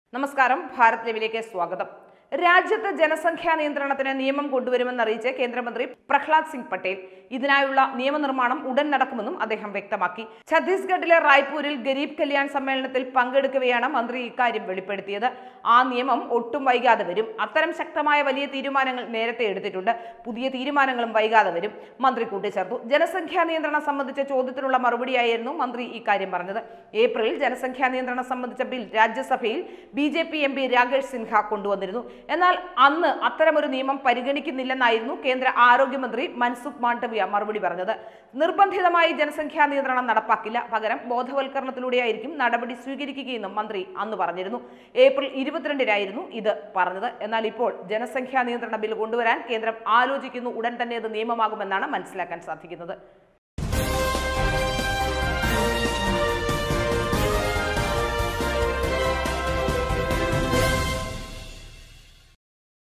നമസ്കാരം ഭാരത് ലൈവിലേക്ക് സ്വാഗതം രാജ്യത്ത് ജനസംഖ്യാ നിയന്ത്രണത്തിന് നിയമം കൊണ്ടുവരുമെന്ന് അറിയിച്ച് കേന്ദ്രമന്ത്രി പ്രഹ്ലാദ് സിംഗ് പട്ടേൽ ഇതിനായുള്ള നിയമനിർമ്മാണം ഉടൻ നടക്കുമെന്നും അദ്ദേഹം വ്യക്തമാക്കി ഛത്തീസ്ഗഡിലെ റായ്പൂരിൽ ഗരീബ് കല്യാൺ സമ്മേളനത്തിൽ പങ്കെടുക്കവെയാണ് മന്ത്രി ഇക്കാര്യം വെളിപ്പെടുത്തിയത് ആ നിയമം ഒട്ടും വൈകാതെ വരും അത്തരം ശക്തമായ വലിയ തീരുമാനങ്ങൾ നേരത്തെ എടുത്തിട്ടുണ്ട് പുതിയ തീരുമാനങ്ങളും വൈകാതെ വരും മന്ത്രി കൂട്ടിച്ചേർത്തു ജനസംഖ്യാ നിയന്ത്രണം സംബന്ധിച്ച ചോദ്യത്തിനുള്ള മറുപടിയായിരുന്നു മന്ത്രി ഇക്കാര്യം പറഞ്ഞത് ഏപ്രിലിൽ ജനസംഖ്യാ നിയന്ത്രണം സംബന്ധിച്ച ബിൽ രാജ്യസഭയിൽ B J P M P Rakesh Sinha കൊണ്ടുവന്നിരുന്നു എന്നാൽ അന്ന് അത്തരമൊരു നിയമം പരിഗണിക്കുന്നില്ലെന്നായിരുന്നു കേന്ദ്ര ആരോഗ്യമന്ത്രി മൻസുഖ് മാണ്ഡവ്യ മറുപടി പറഞ്ഞത് നിർബന്ധിതമായി ജനസംഖ്യാ നിയന്ത്രണം നടപ്പാക്കില്ല പകരം ബോധവൽക്കരണത്തിലൂടെയായിരിക്കും നടപടി സ്വീകരിക്കുകയെന്നും മന്ത്രി അന്ന് പറഞ്ഞിരുന്നു ഏപ്രിൽ ഇരുപത്തിരണ്ടിനായിരുന്നു ഇത് പറഞ്ഞത് എന്നാൽ ഇപ്പോൾ ജനസംഖ്യാ നിയന്ത്രണ ബിൽ കൊണ്ടുവരാൻ കേന്ദ്രം ആലോചിക്കുന്നു ഉടൻ തന്നെ അത് നിയമമാകുമെന്നാണ് മനസ്സിലാക്കാൻ സാധിക്കുന്നത്